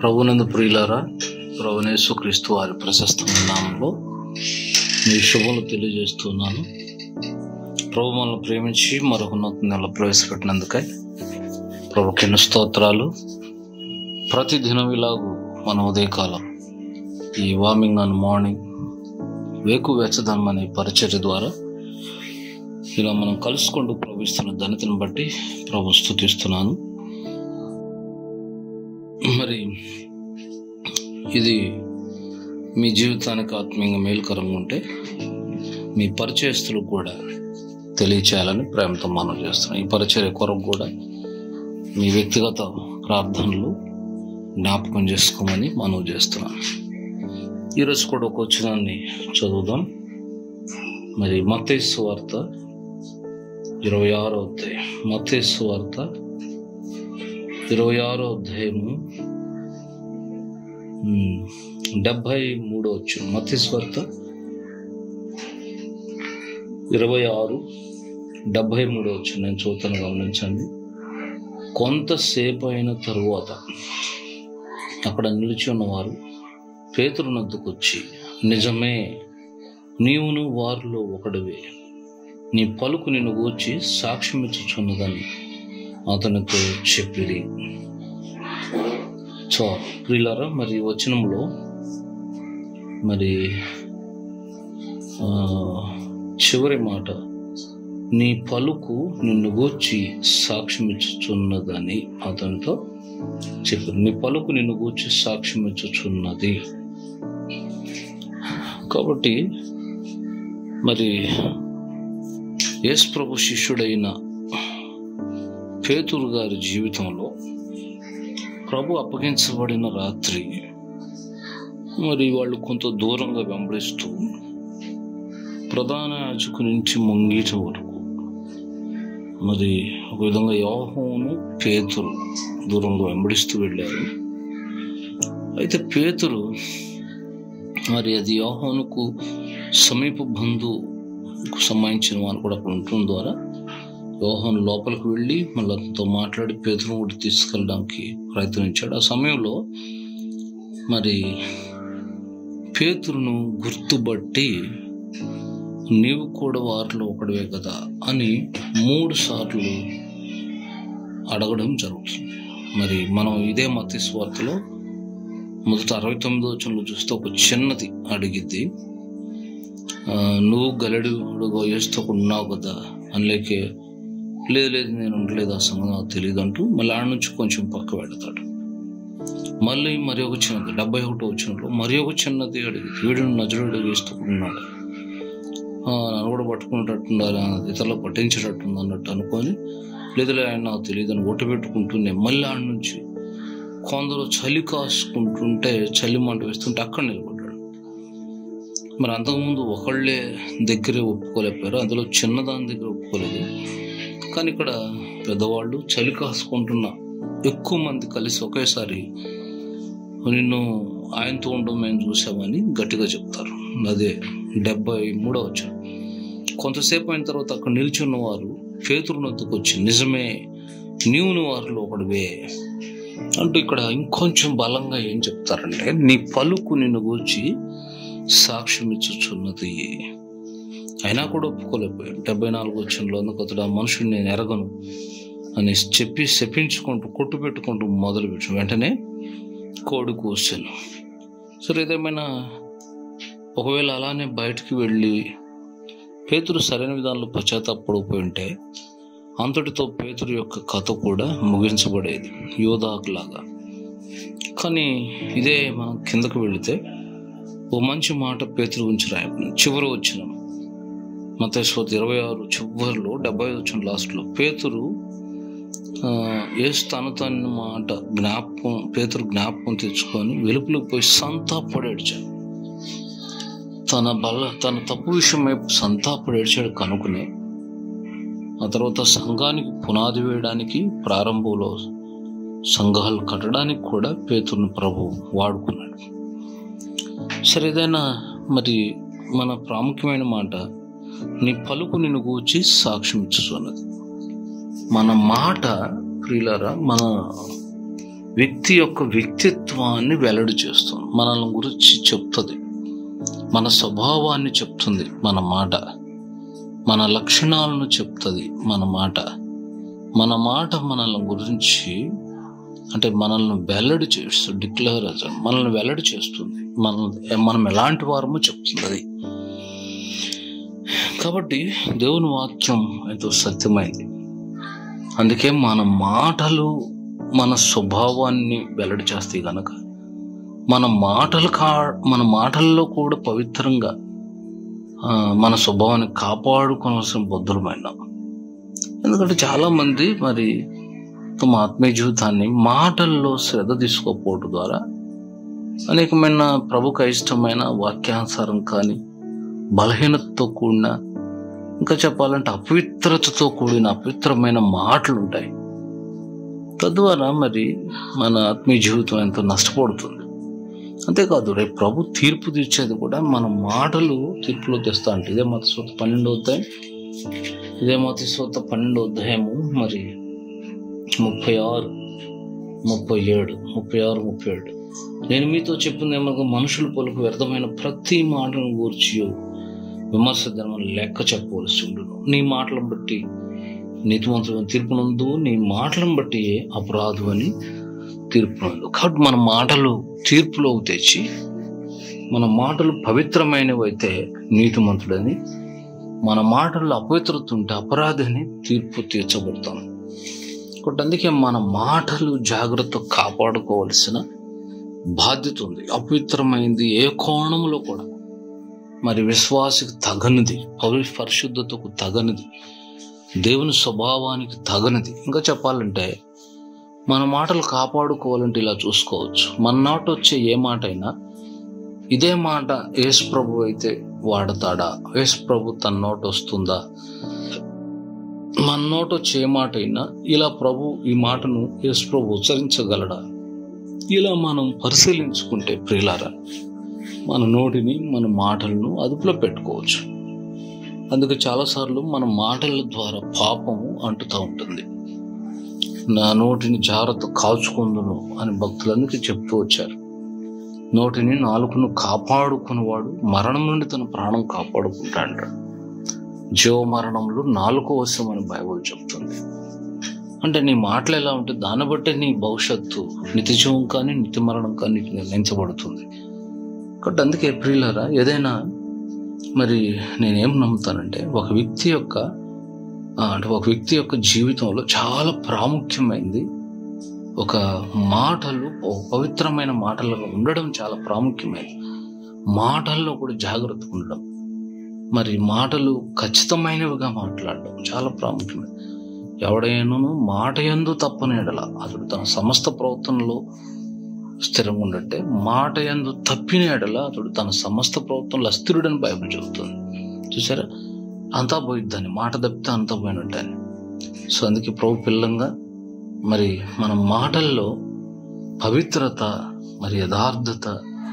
ప్రభునందు ప్రియులారా ప్రభునేసు క్రీస్తు వారి ప్రశస్తమైన నామంలో మీ శుభములు తెలియజేస్తున్నాను ప్రభు మనల్ని ప్రేమించి మరొక నూతన నెల ప్రవేశపెట్టినందుకై ప్రభుకి ఎన్నో స్తోత్రాలు ప్రతి దినం ఇలాగూ మన ఉదయకాలం ఈ వార్మింగ్ అండ్ మార్నింగ్ వేకు వెచ్చదనం అనే పరిచర్య ద్వారా ఇలా మనం కలుసుకుంటూ ప్రవహిస్తున్న ధనతను బట్టి ప్రభు స్థుతిస్తున్నాను మరి ఇది మీ జీవితానికి ఆత్మీయంగా మేలుకరంగా ఉంటే మీ పరిచయస్తులకు కూడా తెలియచేయాలని ప్రేమతో మనం చేస్తున్నాం ఈ పరిచయ కొరకు కూడా మీ వ్యక్తిగత ప్రార్థనలు జ్ఞాపకం చేసుకోమని మనం చేస్తున్నాం ఈరోజు కూడా ఒక వచ్చినాన్ని చదువుదాం మరి మతేసు వార్త ఇరవై ఆరో అధ్యాయం మతేసు వార్త ఇరవై ఆరో అధ్యాయము ఉమ్, డెబ్భై మూడో వచ్చు మతేశ్వార్త ఇరవై ఆరు డెబ్భై మూడో వచ్చు నేను చూతాను గమనించండి కొంతసేపు అయిన తరువాత అక్కడ నిలిచి ఉన్నవారు పేతురునద్దుకు వచ్చి నిజమే నీవును వారిలో ఒకడివే నీ పలుకు నిన్ను గూర్చి సాక్ష్యం ఇచ్చుచున్నదని అతనితో చెప్పిరి సో ప్రియులారా మరి ఈ వచనంలో మరి ఆ, చివరి మాట నీ పలుకు నిన్ను గూర్చి సాక్ష్యం ఇచ్చుచున్నదని అతనితో చెప్పారు నీ పలుకు నిన్ను గూర్చి సాక్ష్యం ఇచ్చుచున్నది కాబట్టి మరి యేసు ప్రభు శిష్యుడైన పేతురు గారి జీవితంలో ప్రభు అప్పగించబడిన రాత్రి మరి వాళ్ళు కొంత దూరంగా వెంబడిస్తూ ప్రధాన యాజకు నుంచి ముంగీట వరకు మరి ఒక విధంగా యోహోను పేతురు దూరంగా వెంబడిస్తూ వెళ్ళారు అయితే పేతురు మరి అది యోహోనుకు సమీప బంధువుకు సంబంధించిన వారు కూడా అక్కడ ఉండటం ద్వారా యోహాను లోపలికి వెళ్ళి మళ్ళీ అతనితో మాట్లాడి పేతురును కూడా తీసుకెళ్ళడానికి ప్రయత్నించాడు ఆ సమయంలో మరి పేతురును గుర్తుబట్టి నీవు కూడా వారిలో ఒకడివే కదా అని మూడు సార్లు అడగడం జరుగుతుంది మరి మనం ఇదే మతి స్వార్థలో మొదట అరవై తొమ్మిదో వచనంలో చూస్తే ఒక చిన్నది అడిగిద్ది ఆ, నువ్వు గలడుగా వేస్తూ ఉన్నావు కదా అనలేకే లేదు లేదు నేను ఉండలేదు ఆ సంగతి నాకు తెలియదు అంటూ మళ్ళీ ఆడ నుంచి కొంచెం పక్క పెడతాడు మళ్ళీ మరి ఒక చిన్నది డెబ్బై ఒకటో వచ్చినప్పుడు మరి ఒక చిన్నది అడిగి వీడు నజరుడు వేస్తూ ఉన్నాడు ఆ, నన్ను కూడా పట్టుకునేటట్టుండాలి ఇతరులు పట్టించేటట్టుంది అన్నట్టు అనుకొని లేదులే ఆయన నాకు తెలియదు అని ఒట్టు పెట్టుకుంటూనే మళ్ళీ ఆడ నుంచి కొందరు చలి కాసుకుంటుంటే చలి మంట వేస్తుంటే అక్కడ నిలబడ్డాడు మరి అంతకుముందు ఒకళ్ళే దగ్గరే ఒప్పుకోలేకపోయారు అందులో చిన్నదాని దగ్గర ఒప్పుకోలేదు కానీ ఇక్కడ పెద్దవాళ్ళు చలి కాసుకుంటున్న ఎక్కువ మంది కలిసి ఒకేసారి నిన్ను ఆయనతో ఉండడం మేము చూసామని గట్టిగా చెప్తారు అదే డెబ్బై మూడో వచ్చారు కొంతసేపు అయిన తర్వాత అక్కడ నిలిచి ఉన్నవారు పేతురునొద్దుకు వచ్చి నిజమే నీవుని వారిలో ఒకడివే అంటూ ఇక్కడ ఇంకొంచెం బలంగా ఏం చెప్తారంటే నీ పలుకు నిన్ను గూర్చి సాక్ష్యం ఇచ్చుచున్నది అయినా కూడా ఒప్పుకోలేకపోయాడు డెబ్బై నాలుగు వచ్చంలో అందుకతడు ఆ మనుషుని నేను ఎరగను అని చెప్పి శపించుకుంటూ కొట్టు పెట్టుకుంటూ మొదలు పెట్టాను వెంటనే కోడి కూర్చాను సరే ఏదేమైనా ఒకవేళ అలానే బయటికి వెళ్ళి పేతురు సరైన విధానంలో పశ్చాత్తాపడిపోయి ఉంటే అంతటితో పేతురు యొక్క కథ కూడా ముగించబడేది యోధాకులాగా కానీ ఇదే మనం కిందకు వెళితే ఓ మంచి మాట పేతురు గురించి రాయబడి చివరి వచ్చిన మతేశ్వత ఇరవై ఆరు చివరిలో డెబ్బై ఐదు వచ్చిన లాస్ట్లో పేతురు ఆ, యేసు తను తన మాట జ్ఞాపకం పేతురు జ్ఞాపకం తెచ్చుకొని వెలుపులకు పోయి సంతాపడి ఏడ్చాడు తన బల తన తప్పు విషయమై సంతాపడి ఏడ్చాడు కనుకునే ఆ తర్వాత సంఘానికి పునాది వేయడానికి ప్రారంభంలో సంఘాలు కట్టడానికి కూడా పేతురుని ప్రభు వాడుకున్నాడు సరే ఏదైనా మరి మన ప్రాముఖ్యమైన మాట నీ పలుకు నిన్ను గూర్చి సాక్ష్యం ఇచ్చుతున్నది మన మాట ప్రియులారా మన వ్యక్తి యొక్క వ్యక్తిత్వాన్ని వెల్లడి చేస్తుంది మనల్ని గురించి చెప్తుంది మన స్వభావాన్ని చెప్తుంది మన మాట మన లక్షణాలను చెప్తుంది మన మాట మన మాట మనల్ని గురించి అంటే మనల్ని వెల్లడి చేస్తుంది డిక్లేర్ మనల్ని వెల్లడి చేస్తుంది మన మనం ఎలాంటి వారమో చెప్తుంది అది కాబట్టి దేవుని వాక్యం ఎంతో సత్యమైంది అందుకే మన మాటలు మన స్వభావాన్ని వెల్లడి చేస్తాయి గనక మన మాటలు కా మన మాటల్లో కూడా పవిత్రంగా ఆ, మన స్వభావాన్ని కాపాడుకోవాల్సిన బుద్ధులమైన ఎందుకంటే చాలామంది మరి తమ ఆత్మీయ జీవితాన్ని మాటల్లో శ్రద్ధ తీసుకోకపోవడం ద్వారా అనేకమైన ప్రభుకు ఇష్టమైన వాక్యానుసారం కానీ బలహీనతతో కూడిన ఇంకా చెప్పాలంటే అపవిత్రతతో కూడిన అపవిత్రమైన మాటలు ఉంటాయి తద్వారా మరి మన ఆత్మీయ జీవితం ఎంతో నష్టపోతుంది అంతేకాదు రేపు ప్రభు తీర్పు తీర్చేది కూడా మన మాటలు తీర్పులో తెస్తా అంటే ఇదే మత సొత్త పన్నెండో అధ్యాయం ఇదే మత సొత్త పన్నెండో అధ్యాయము మరి ముప్పై ఆరు ముప్పై ఏడు ముప్పై ఆరు ముప్పై ఏడు నేను మీతో చెప్పింది ఏమనగా మనుషులు పలుకు వ్యర్థమైన ప్రతి మాటను గూర్చి విమర్శ ధర్మం లెక్క చెప్పవలసి ఉండును నీ మాటలను బట్టి నీతివంతులను తీర్పునందు నీ మాటలను బట్టి అపరాధు అని తీర్పునందు కాబట్టి మన మాటలు తీర్పులోకి తెచ్చి మన మాటలు పవిత్రమైనవి అయితే నీతిమంతుడని మన మాటల్లో అపవిత్రత ఉంటే అపరాధి అని తీర్పు తీర్చబడతాం కాబట్టి అందుకే మన మాటలు జాగ్రత్త కాపాడుకోవలసిన బాధ్యత ఉంది అపవిత్రమైంది ఏ కోణంలో కూడా మరి విశ్వాసకు తగనిది పవి పరిశుద్ధతకు తగనిది దేవుని స్వభావానికి తగనిది ఇంకా చెప్పాలంటే మన మాటలు కాపాడుకోవాలంటే ఇలా చూసుకోవచ్చు మన నాట వచ్చే ఏ మాట అయినా ఇదే మాట యేసు ప్రభు అయితే వాడతాడా యేసు ప్రభు తన నోట వస్తుందా మన నోట వచ్చే ఏ మాట అయినా ఇలా ప్రభు ఈ మాటను యేసు ప్రభు ఉచ్చరించగలడా ఇలా మనం పరిశీలించుకుంటే ప్రియులారా మన నోటిని మన మాటలను అదుపులో పెట్టుకోవచ్చు అందుకే చాలాసార్లు మన మాటల ద్వారా పాపము అంటుతూ ఉంటుంది నా నోటిని జాగ్రత్త కాచుకుందును అని భక్తులందరికీ చెప్తూ వచ్చారు నోటిని నాలుకను కాపాడుకునేవాడు మరణం నుండి తన ప్రాణం కాపాడుకుంటాడు జీవ మరణంలో నాలుకో వశం అని బైబుల్ చెప్తుంది అంటే నీ మాటలు ఎలా ఉంటే దాన్ని బట్టే నీ భవిష్యత్తు నిత్య జీవం కానీ నిత్య మరణం కానీ నీకు నిర్ణయించబడుతుంది కాబట్టి అందుకే ఏప్రిలరా ఏదైనా మరి నేనేం నమ్ముతానంటే ఒక వ్యక్తి యొక్క ఆ, అంటే ఒక వ్యక్తి యొక్క జీవితంలో చాలా ప్రాముఖ్యమైనది ఒక మాటలు ఒక పవిత్రమైన మాటలుగా ఉండడం చాలా ప్రాముఖ్యమైనది మాటల్లో కూడా జాగ్రత్త ఉండడం మరి మాటలు ఖచ్చితమైనవిగా మాట్లాడడం చాలా ప్రాముఖ్యమైనది ఎవడైనాను మాట ఎందు తప్పనేడల అతడు తన సమస్త ప్రవర్తనలో స్థిరంగా ఉండట్టే మాట ఎందు తప్పిన ఎడల అతడు తన సమస్త ప్రవర్తనలో అస్థిరుడని బైబిల్ చెబుతుంది చూసారా అంతా పోయిద్దని మాట తప్పితే అంతా పోయినట్టని సో అందుకే ప్రభు పిల్లంగా మరి మన మాటల్లో పవిత్రత మరి యథార్థత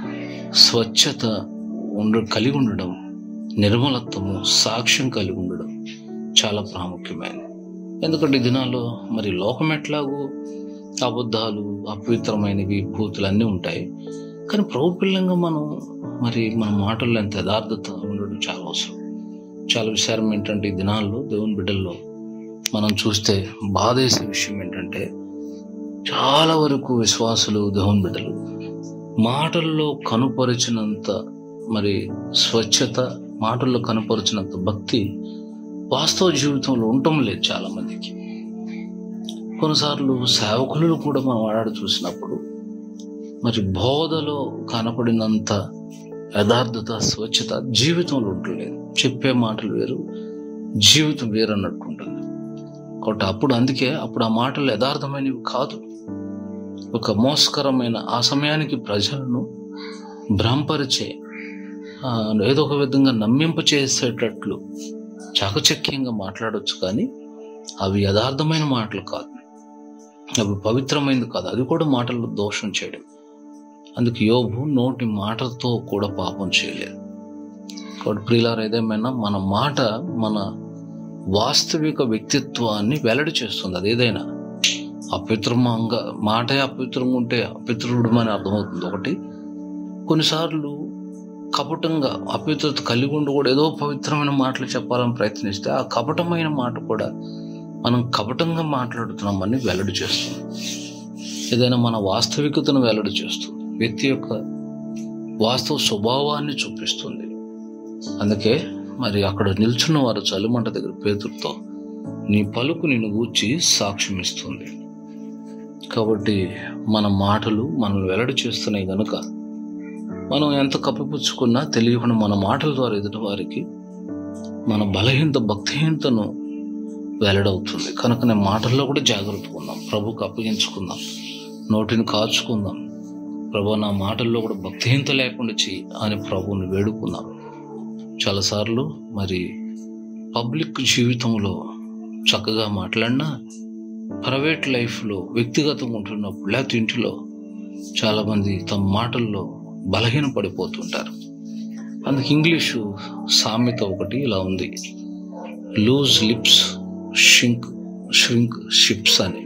స్వచ్ఛత ఉండ కలిగి ఉండడం నిర్మలత్వము సాక్ష్యం కలిగి ఉండడం చాలా ప్రాముఖ్యమైనది ఎందుకంటే ఈ దినాల్లో మరి లోకం ఎట్లాగో అబద్ధాలు అపవిత్రమైనవి భూతులు అన్నీ ఉంటాయి కానీ ప్రభు పిల్లంగా మనం మరి మన మాటల్లో ఎంత యథార్థత ఉండడం చాలా అవసరం చాలా విచారం ఏంటంటే ఈ దినాల్లో దేవుని బిడ్డల్లో మనం చూస్తే బాధేసే విషయం ఏంటంటే చాలా వరకు విశ్వాసులు దేవుని బిడ్డలు మాటల్లో కనుపరిచినంత మరి స్వచ్ఛత మాటల్లో కనుపరిచినంత భక్తి వాస్తవ జీవితంలో ఉండటం లేదు చాలా మందికి కొన్నిసార్లు సేవకులను కూడా మనం ఆడాడు చూసినప్పుడు మరి బోధలో కనపడినంత యథార్థత స్వచ్ఛత జీవితంలో ఉండలేదు చెప్పే మాటలు వేరు జీవితం వేరు అన్నట్టు ఉంటుంది కాబట్టి అప్పుడు అందుకే అప్పుడు ఆ మాటలు యథార్థమైనవి కాదు ఒక మోసకరమైన ఆ సమయానికి ప్రజలను భ్రమపరిచే ఆ, ఏదో ఒక విధంగా నమ్మింప చేసేటట్లు చాకచక్యంగా మాట్లాడొచ్చు కానీ అవి యథార్థమైన మాటలు కాదు అవి పవిత్రమైనది కాదు అది కూడా మాటల్లో దోషం చేయడం అందుకు యోబు నోటి మాటతో కూడా పాపం చేయలేదు కాబట్టి ప్రియులారు ఏదేమైనా మన మాట మన వాస్తవిక వ్యక్తిత్వాన్ని వెల్లడి చేస్తుంది అది ఏదైనా అపిత్రమంగా మాటే అపిత్రంగా ఉంటే అపిత్రుడు అని అర్థమవుతుంది ఒకటి కొన్నిసార్లు కపటంగా అపవిత్రత కలిగి ఉండి కూడా ఏదో పవిత్రమైన మాటలు చెప్పాలని ప్రయత్నిస్తే ఆ కపటమైన మాట కూడా మనం కపటంగా మాట్లాడుతున్నామని వెల్లడి చేస్తుంది ఏదైనా మన వాస్తవికతను వెల్లడి చేస్తుంది వ్యక్తి యొక్క వాస్తవ స్వభావాన్ని చూపిస్తుంది అందుకే మరి అక్కడ నిల్చున్న వారు చలిమంట దగ్గర పేతులతో నీ పలుకు నిన్ను గూర్చి సాక్ష్యం ఇస్తుంది కాబట్టి మన మాటలు మనల్ని వెల్లడి చేస్తున్నాయి గనుక మనం ఎంత కప్పిపుచ్చుకున్నా తెలియకుండా మన మాటల ద్వారా ఎదుటి వారికి మన బలహీనత భక్తిహీనతను వెల్లడవుతుంది కనుక నేను మాటల్లో కూడా జాగ్రత్తగా ఉందాం ప్రభుకు అప్పగించుకుందాం నోటిని కాచుకుందాం ప్రభు నా మాటల్లో కూడా భక్తిహీనత లేకుండా చెయ్యి అని ప్రభువుని వేడుకుందాం చాలాసార్లు మరి పబ్లిక్ జీవితంలో చక్కగా మాట్లాడినా ప్రైవేట్ లైఫ్లో వ్యక్తిగతంగా ఉంటున్నప్పుడు లేకపోతే ఇంటిలో చాలామంది తమ మాటల్లో బలహీన పడిపోతుంటారు అందుకు ఇంగ్లీషు సామెత ఒకటి ఇలా ఉంది loose lips sink shrink ships అని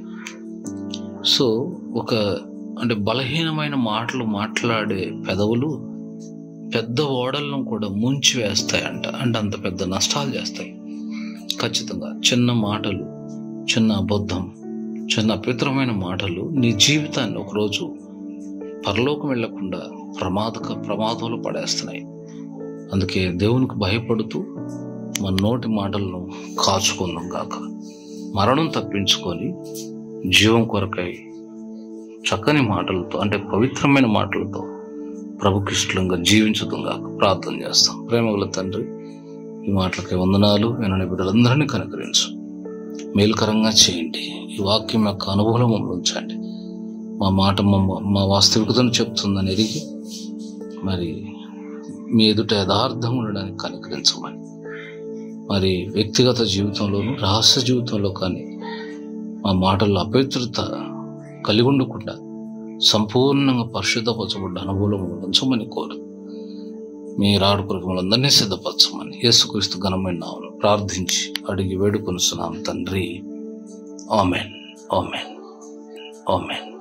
సో ఒక అంటే బలహీనమైన మాటలు మాట్లాడే పెదవులు పెద్ద ఓడలను కూడా ముంచి వేస్తాయంట అంటే అంత పెద్ద నష్టాలు చేస్తాయి ఖచ్చితంగా చిన్న మాటలు చిన్న అబద్ధం చిన్న అపవిత్రమైన మాటలు నీ జీవితాన్ని ఒకరోజు పరలోకం వెళ్లకుండా ప్రమాదక ప్రమాదంలో పడేస్తున్నాయి అందుకే దేవునికి భయపడుతూ మన నోటి మాటలను కాచుకుందాం గాక మరణం తప్పించుకొని జీవం కొరకై చక్కని మాటలతో అంటే పవిత్రమైన మాటలతో ప్రభుకిష్టంగా జీవించడం గాక ప్రార్థన చేస్తాం ప్రేమగల తండ్రి ఈ మాటలకి వందనాలు వినని బిడ్డలందరినీ కనుకరించు మేలుకరంగా చేయండి ఈ వాక్యం యొక్క అనుభవం మమ్మల్ని ఉంచండి మా మాట మమ్మ మా వాస్తవికతను చెప్తుందని ఎరిగి మరి మీ ఎదుట యథార్థంగా ఉండడానికి కనుకరించమని మరి వ్యక్తిగత జీవితంలోనూ రహస్య జీవితంలో కానీ మా మాటల్లో అపవిత్రత కలిగి ఉండకుండా సంపూర్ణంగా పరిశుద్ధపరచబడ్డ అనుభవం ఉంచమని కోరు మీ రాడు కొరకు మనందరినీ సిద్ధపరచమని యేసుక్రీస్తు ఘనమైన నామమున ప్రార్థించి అడిగి వేడుకొనుస్తున్నాం తండ్రి ఆమెన్ ఆమెన్ ఆమెన్